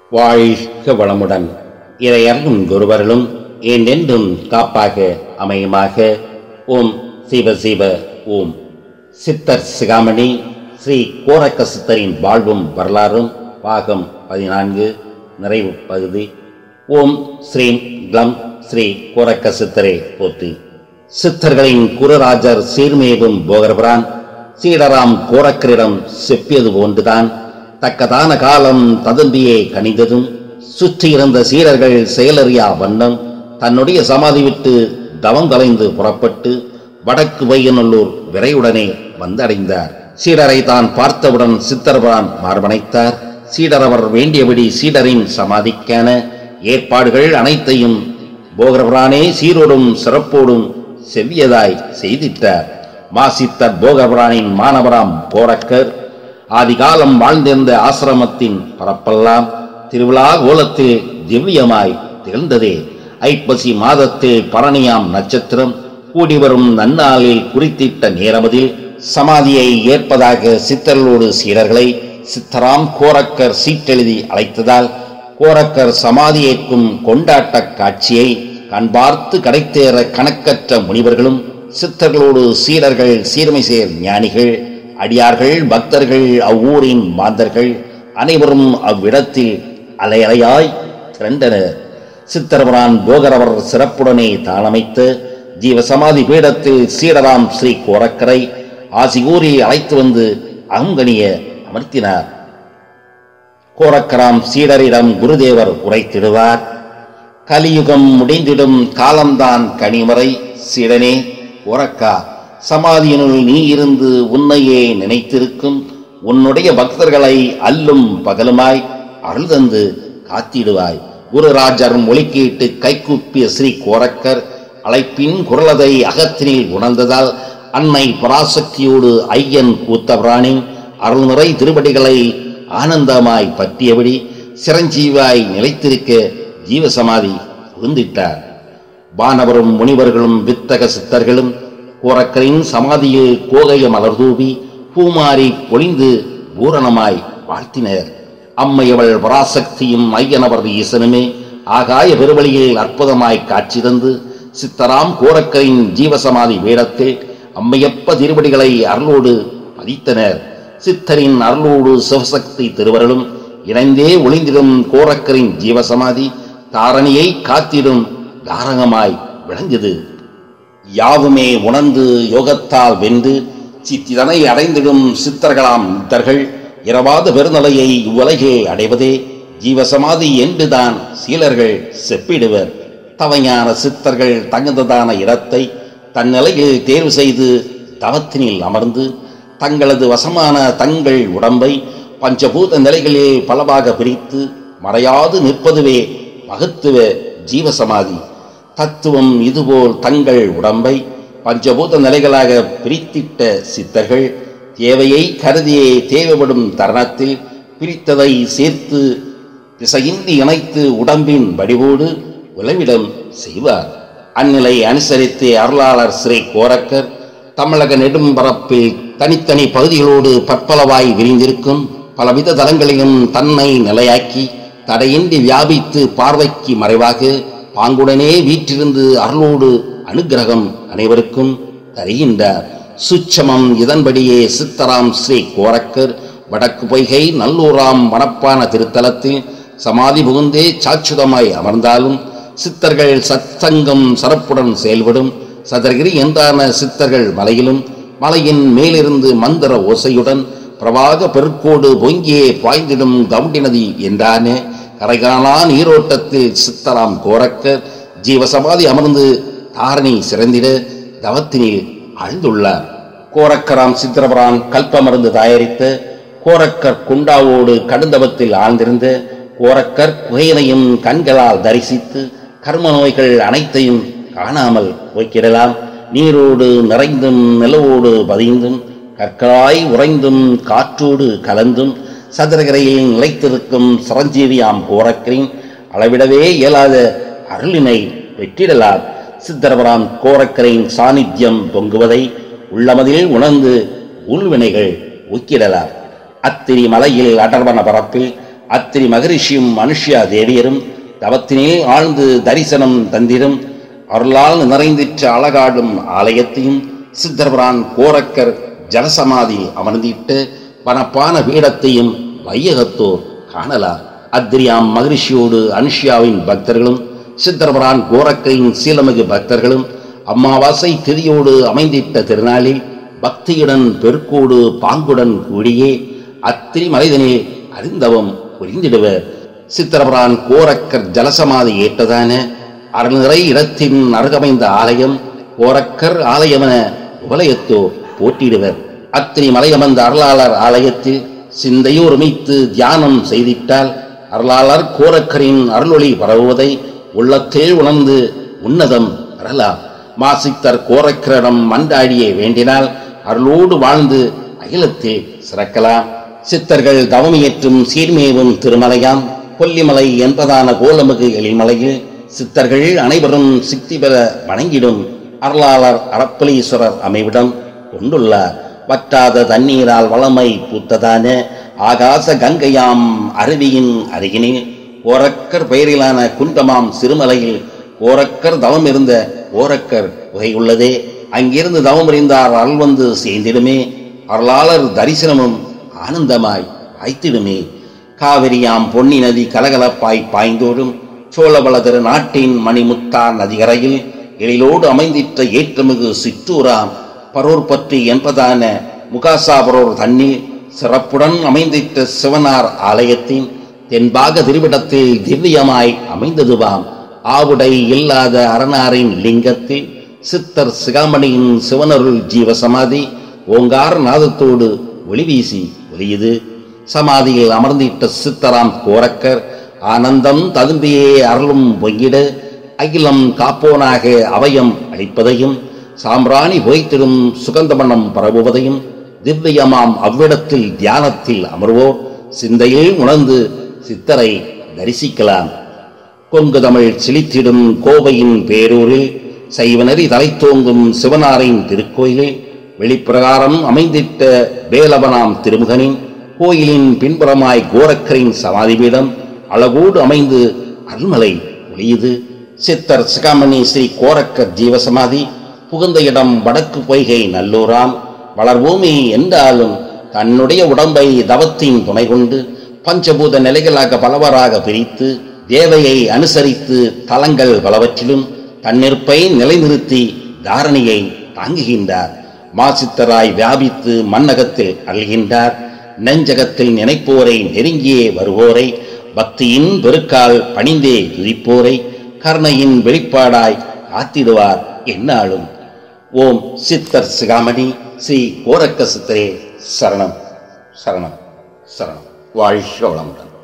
வாழ்க வளமுடன் இறையர்களும் குருவர்களும் என்றென்றும் காப்பாக அமையுமாக ஓம் சிவ சிவ ஓம் சித்தர் சிகாமணி ஸ்ரீ கோரக்க சித்தரின் வாழ்வும் வரலாறும் பாகம் பதினான்கு நிறைவு பகுதி ஓம் ஸ்ரீம் க்ளம் ஸ்ரீ கோரக்க சித்தரே போற்றி சித்தர்களின் குருராஜர் சீர்மேவும் போகர்பிரான் சீடராம் கோரக்கரிடம் செப்பியது போன்றுதான் தக்கதான காலம் ததும்பியே கனிந்ததும் சுற்றியிருந்த சீடர்கள் செயலறியா வண்ணம் தன்னுடைய சமாதி விட்டு தவம் கலைந்து புறப்பட்டு வடக்கு வையநல்லூர் விரைவுடனே வந்தடைந்தார் சீடரை தான் பார்த்தவுடன் சித்தர்பிரான் மார்பனைத்தார் சீடர் அவர் வேண்டியபடி சீடரின் சமாதிக்கான ஏற்பாடுகள் அனைத்தையும் போகர்பிரானே சீரோடும் சிறப்போடும் செவ்வியதாய் செய்திட்டார் மாசித்தர் போகபிரானின் மாணவராம் கோரக்கர் ஆதிகாலம் வாழ்ந்திருந்த ஆசிரமத்தின் பரப்பெல்லாம் திருவிழா கோலத்தில் திவ்யமாய் திகழ்ந்ததே ஐப்பசி மாதத்தில் பரணியாம் நட்சத்திரம் கூடிவரும் நன்னாளில் குறித்திட்ட நேரமதில் சமாதியை ஏற்பதாக சித்தர்களோடு சீடர்களை சித்தராம் கோரக்கர் சீட்டெழுதி அழைத்ததால் கோரக்கர் சமாதி ஏற்கும் கொண்டாட்ட காட்சியை கண்பார்த்து கடைத்தேற கணக்கற்ற முனிவர்களும் சித்தர்களோடு சீடர்கள் சீர்மை சேர் ஞானிகள் அடியார்கள் பக்தர்கள் அவ்வூரின் மாந்தர்கள் அனைவரும் அவ்விடத்தில் அலையலையாய் திரண்டனர் சித்தரவரான் போகரவர் சிறப்புடனே தாளமைத்து ஜீவசமாதி பீடத்தில் சீடராம் ஸ்ரீ கோரக்கரை ஆசி கூறி அழைத்து வந்து அகங்கனிய அமர்த்தினார் கோரக்கராம் சீடரிடம் குருதேவர் உரைத்திடுவார் கலியுகம் முடிந்திடும் காலம்தான் கனிமறை சீடனே உறக்கா சமாதியினுள் நீ இருந்து உன்னையே நினைத்திருக்கும் உன்னுடைய பக்தர்களை அல்லும் பகலுமாய் அருள் தந்து காத்திடுவாய் குருராஜர் மொழிக்கீட்டு கைகூப்பிய ஸ்ரீ கோரக்கர் அழைப்பின் குரலதை அகத்தினில் உணர்ந்ததால் அன்னை பராசக்தியோடு ஐயன் கூத்தபிரானின் அருள்நிறை திருவடிகளை ஆனந்தமாய் பற்றியபடி சிரஞ்சீவாய் நிலைத்திருக்க ஜீவசமாதி புகுந்திட்டார் வானவரும் முனிவர்களும் வித்தக சித்தர்களும் கோரக்கரின் சமாதியில் கோகைய மலர்தூவி பூமாரி பொழிந்து பூரணமாய் வாழ்த்தினர் அம்மையவள் பராசக்தியும் ஐயனவர் ஈசனுமே ஆகாய பெருவழியில் அற்புதமாய் காட்சி தந்து சித்தராம் கோரக்கரின் ஜீவசமாதி வேடத்தில் அம்மையப்ப திருவடிகளை அருளோடு பதித்தனர் சித்தரின் அருளோடு சிவசக்தி திருவருளும் இணைந்தே ஒளிந்திடும் கோரக்கரின் ஜீவசமாதி தாரணியை காத்திடும் தாரகமாய் விளங்குது யாவுமே உணர்ந்து யோகத்தால் வென்று சித்திதனை அடைந்திடும் சித்தர்களாம் சித்தர்கள் இரவாத பெருநிலையை இவ்வுலகில் அடைவதே ஜீவசமாதி என்றுதான் சீலர்கள் செப்பிடுவர் தவஞான சித்தர்கள் தகுந்ததான இடத்தை தன்னிலையில் தேர்வு செய்து தவத்தினில் அமர்ந்து தங்களது வசமான தங்கள் உடம்பை பஞ்சபூத நிலைகளில் பலவாக பிரித்து மறையாது நிற்பதுவே மகத்துவ ஜீவசமாதி தத்துவம் இதுபோல் தங்கள் உடம்பை பஞ்சபூத நிலைகளாக பிரித்திட்ட சித்தர்கள் தேவையை கருதியே தேவைப்படும் தருணத்தில் பிரித்ததை சேர்த்து திசையின்றி இணைத்து உடம்பின் வடிவோடு உளவிடம் செய்வார் அந்நிலை அனுசரித்து அருளாளர் ஸ்ரீ கோரக்கர் தமிழக நெடும்பரப்பில் தனித்தனி பகுதிகளோடு பற்பலவாய் விரிந்திருக்கும் பலவித தலங்களிலும் தன்னை நிலையாக்கி தடையின்றி வியாபித்து பார்வைக்கு மறைவாக பாங்குடனே வீற்றிருந்து அருளோடு அனுகிரகம் அனைவருக்கும் தருகின்றார் சுச்சமம் இதன்படியே சித்தராம் ஸ்ரீ கோரக்கர் வடக்கு பொய்கை நல்லூராம் வனப்பான திருத்தலத்தில் சமாதி புகுந்தே சாச்சுதமாய் அமர்ந்தாலும் சித்தர்கள் சத்சங்கம் சரப்புடன் செயல்படும் சதரகிரி என்றான சித்தர்கள் மலையிலும் மலையின் மேலிருந்து மந்திர ஓசையுடன் பிரவாக பெருக்கோடு பொங்கியே பாய்ந்திடும் கவுண்டி நதி என்றானே கரைகாணா நீரோட்டத்தில் சித்தராம் கோரக்கர் ஜீவசமாதி அமர்ந்து தாரணி சிறந்திட தவத்தினில் ஆழ்ந்துள்ளார் கோரக்கராம் சித்திரபரான் கல்பமருந்து தயாரித்த கோரக்கர் குண்டாவோடு கடுந்தவத்தில் ஆழ்ந்திருந்த கோரக்கர் குகையினையும் கண்களால் தரிசித்து கர்ம நோய்கள் அனைத்தையும் காணாமல் போய்க்கிடலாம் நீரோடு நிறைந்தும் நிலவோடு பதிந்தும் கற்களாய் உறைந்தும் காற்றோடு கலந்தும் சதுரகரையில் நிலைத்திருக்கும் சரஞ்சீவியாம் கோரக்கரின் அளவிடவே இயலாத அருளினை வெற்றிடலார் சித்தரபராம் கோரக்கரின் சாநித்தியம் பொங்குவதை உள்ளமதில் உணர்ந்து உள்வினைகள் ஊக்கிடலார் அத்திரி மலையில் அடர்வன பரப்பில் அத்திரி மகரிஷியும் மனுஷ்யா தேவியரும் தவத்தினே ஆழ்ந்து தரிசனம் தந்திரும் அருளால் நிறைந்திற்ற அழகாடும் ஆலயத்தையும் சித்தர்பிரான் கோரக்கர் ஜலசமாதி அமர்ந்திட்டு பணப்பான பீடத்தையும் வையகத்தோர் காணலார் அத்திரியாம் மகரிஷியோடு அனுஷ்யாவின் பக்தர்களும் சித்தர்பிரான் கோரக்கரின் சீலமிகு பக்தர்களும் அமாவாசை திதியோடு அமைந்திட்ட திருநாளில் பக்தியுடன் பெருக்கோடு பாங்குடன் கூடியே அத்திரி மலைதனில் அறிந்தவம் புரிந்திடுவர் சித்திரபுரான் கோரக்கர் ஜலசமாதி ஏற்றதான அருள்நிறை இடத்தின் அருகமைந்த ஆலயம் கோரக்கர் ஆலயமென உபலயத்தோ போட்டியிடுவர் அத்திரி மலையமர்ந்த அருளாளர் ஆலயத்தில் சிந்தையோருமித்து தியானம் செய்திட்டால் அருளாளர் கோரக்கரின் அருளொளி பரவுவதை உள்ளத்தில் உணர்ந்து உன்னதம் பெறலாம் மாசித்தர் கோரக்கரிடம் மண்டாடியே வேண்டினால் அருளோடு வாழ்ந்து அகிலத்தில் சிறக்கலாம் சித்தர்கள் தவமியற்றும் சீர்மேவும் திருமலையாம் கொல்லிமலை என்பதான கோலமிகு எழில்மலையில் சித்தர்கள் அனைவரும் சித்தி பெற வணங்கிடும் அருளாளர் அரப்பலீஸ்வரர் அமைவிடம் கொண்டுள்ளார் வற்றாத தண்ணீரால் வளமை பூத்ததான ஆகாச கங்கையாம் அருவியின் அருகினில் ஓரக்கர் பெயரிலான குண்டமாம் சிறுமலையில் ஓரக்கர் தவம் இருந்த ஓரக்கர் குகை உள்ளதே அங்கிருந்து தவம் அறிந்தார் அருள் வந்து சேர்ந்திடுமே அருளாளர் தரிசனமும் ஆனந்தமாய் வாய்த்திடுமே காவிரியாம் பொன்னி நதி கலகலப்பாய் பாய்ந்தோடும் சோழவள திரு நாட்டின் மணிமுத்தா நதிகரையில் எழிலோடு அமைந்திட்ட ஏற்றமிகு சிற்றூராம் பரோர் பற்றி என்பதான முகாசாபரோர் தண்ணீர் சிறப்புடன் அமைந்திட்ட சிவனார் ஆலயத்தின் தென்பாக திருவிடத்தில் திவ்யமாய் அமைந்ததுவாம் ஆவுடை இல்லாத அரணாரின் லிங்கத்தில் சித்தர் சிகாமணியின் சிவனருள் ஜீவசமாதி ஓங்கார நாதத்தோடு ஒளி வீசி ஒலியுது சமாதியில் அமர்ந்திட்ட சித்தராம் கோரக்கர் ஆனந்தம் ததும்பியே அருளும் பொங்கிட அகிலம் காப்போனாக அவயம் அளிப்பதையும் சாம்பிராணி புகைத்திடும் சுகந்தமணம் பரவுவதையும் திவ்யமாம் அவ்விடத்தில் தியானத்தில் அமர்வோர் சிந்தையில் உணர்ந்து சித்தரை தரிசிக்கலாம் கொங்கு தமிழ் சிலித்திடும் கோவையின் பேரூரில் சைவநெறி தலைத்தோங்கும் சிவனாரின் திருக்கோயிலில் வெளிப்பிரகாரம் அமைந்திட்ட வேலவனாம் திருமுகனின் கோயிலின் பின்புறமாய் கோரக்கரின் சமாதிபீடம் அழகோடு அமைந்து அருள்மலை ஒளியுது சித்தர் சிகாமணி ஸ்ரீ கோரக்கர் ஜீவசமாதி புகுந்த இடம் வடக்கு பொய்கை நல்லூராம் வளர்பூமி என்றாலும் தன்னுடைய உடம்பை தவத்தின் துணை கொண்டு பஞ்சபூத நிலைகளாக பலவராக பிரித்து தேவையை அனுசரித்து தலங்கள் பலவற்றிலும் தன்னிருப்பை நிலைநிறுத்தி தாரணியை தாங்குகின்றார் மாசித்தராய் வியாபித்து மண்ணகத்தில் அல்கின்றார் நெஞ்சகத்தில் நினைப்போரை நெருங்கியே வருவோரை பக்தியின் பெருக்கால் பணிந்தே துதிப்போரை கருணையின் வெளிப்பாடாய் காத்திடுவார் என்னாலும் ஓம் சித்தர் சிகாமணி ஸ்ரீ கோரக்க சித்தரே சரணம் சரணம் சரணம் வாழ்க வளமுடன்